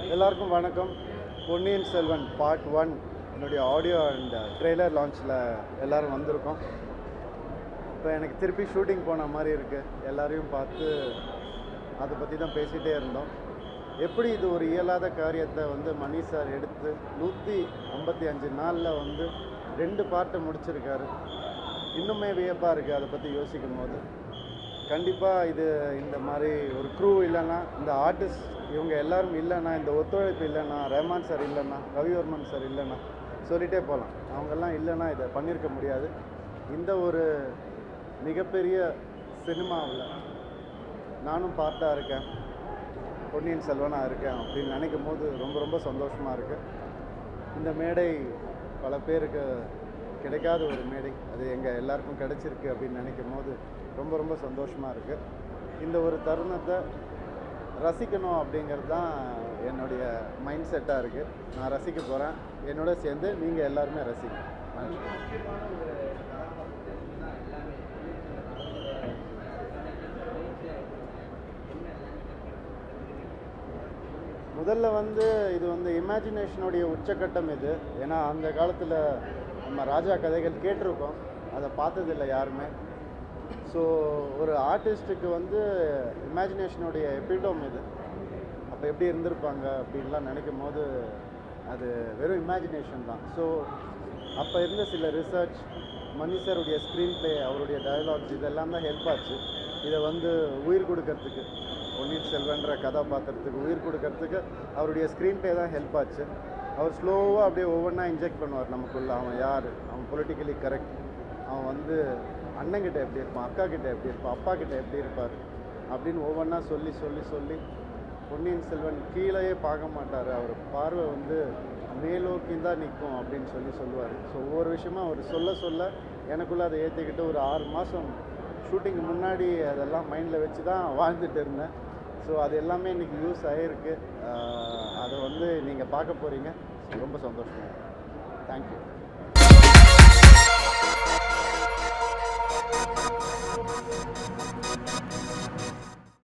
எல்லாருக்கும் வணக்கம் Ponniyin Selvan part one என்னுடைய ஆடியோ அண்ட் ட்ரெய்லர் லான்ச்சில் எல்லாரும் வந்திருக்கோம் இப்போ எனக்கு திருப்பி ஷூட்டிங் போன மாதிரி இருக்குது எல்லாரையும் பார்த்து அதை பற்றி தான் பேசிகிட்டே இருந்தோம் எப்படி இது ஒரு இயலாத காரியத்தை வந்து மணி சார் எடுத்து நூற்றி ஐம்பத்தி அஞ்சு நாளில் வந்து ரெண்டு பார்ட்டை முடிச்சிருக்காரு இன்னுமே வியப்பாக இருக்குது அதை பற்றி யோசிக்கும் போது கண்டிப்பாக இது இந்த மாதிரி ஒரு க்ரூ இல்லைன்னா இந்த ஆர்டிஸ்ட் இவங்க எல்லாரும் இல்லைன்னா இந்த ஒத்துழைப்பு இல்லைன்னா ரஹ்மான் சார் இல்லைன்னா ரவிவர்மன் சார் இல்லைன்னா சொல்லிகிட்டே போகலாம் அவங்கெல்லாம் இல்லைன்னா இதை பண்ணியிருக்க முடியாது இந்த ஒரு மிகப்பெரிய சினிமாவில் நானும் பார்ட்டாக இருக்கேன் பொன்னியின் செல்வனாக இருக்கேன் அப்படின்னு நினைக்கும் போது ரொம்ப ரொம்ப சந்தோஷமாக இருக்குது இந்த மேடை பல பேருக்கு கிடைக்காத ஒரு மேடை அது எங்கள் எல்லாருக்கும் கிடைச்சிருக்கு அப்படின்னு நினைக்கும் போது ரொம்ப ரொம்ப சந்தோஷமாக இருக்குது இந்த ஒரு தருணத்தை ரசிக்கணும் அப்படிங்கிறது தான் என்னுடைய மைண்ட் செட்டாக இருக்குது நான் ரசிக்க போகிறேன் என்னோட சேர்ந்து நீங்கள் எல்லாருமே ரசிங்க நன்றி முதல்ல வந்து இது வந்து இமேஜினேஷனுடைய உச்சக்கட்டம் இது ஏன்னா அந்த காலத்தில் நம்ம ராஜா கதைகள் கேட்டிருக்கோம் அதை பார்த்ததில்ல யாருமே ஸோ ஒரு ஆர்டிஸ்ட்டுக்கு வந்து இமேஜினேஷனுடைய எபிடோம் இது அப்போ எப்படி இருந்திருப்பாங்க அப்படின்லாம் நினைக்கும் போது அது வெறும் இமேஜினேஷன் தான் ஸோ அப்போ இருந்த சில ரிசர்ச் மணி சாருடைய ஸ்க்ரீன் ப்ளே அவருடைய டயலாக்ஸ் இதெல்லாம் தான் ஹெல்ப் ஆச்சு இதை வந்து உயிர் கொடுக்கறதுக்கு பொன்னியின் செல்வன்ற கதாபாத்திரத்துக்கு உயிர் கொடுக்கறதுக்கு அவருடைய ஸ்க்ரீன் ப்ளே தான் ஹெல்ப் ஆச்சு அவர் ஸ்லோவாக அப்படியே ஒவ்வொன்றா இன்ஜெக்ட் பண்ணுவார் நமக்குள்ள அவன் யார் அவன் பொலிட்டிக்கலி கரெக்ட் அவன் வந்து அண்ணங்கிட்ட எப்படி இருப்பான் அக்கா கிட்ட எப்படி இருப்பான் அப்பா கிட்ட எப்படி இருப்பார் அப்படின்னு ஒவ்வொன்றா சொல்லி சொல்லி சொல்லி பொன்னியின் செல்வன் கீழேயே பார்க்க மாட்டார் அவர் பார்வை வந்து மேலோக்கி தான் நிற்கும் அப்படின்னு சொல்லி சொல்லுவார் ஸோ ஒவ்வொரு விஷயமா அவர் சொல்ல சொல்ல எனக்குள்ளே அதை ஏற்றிக்கிட்டு ஒரு ஆறு மாதம் ஷூட்டிங் முன்னாடி அதெல்லாம் மைண்டில் வச்சு தான் வாழ்ந்துட்டு இருந்தேன் ஸோ அது எல்லாமே இன்றைக்கி யூஸ் ஆகிருக்கு அதை வந்து நீங்கள் பார்க்க போகிறீங்க ரொம்ப சந்தோஷம் தேங்க்யூ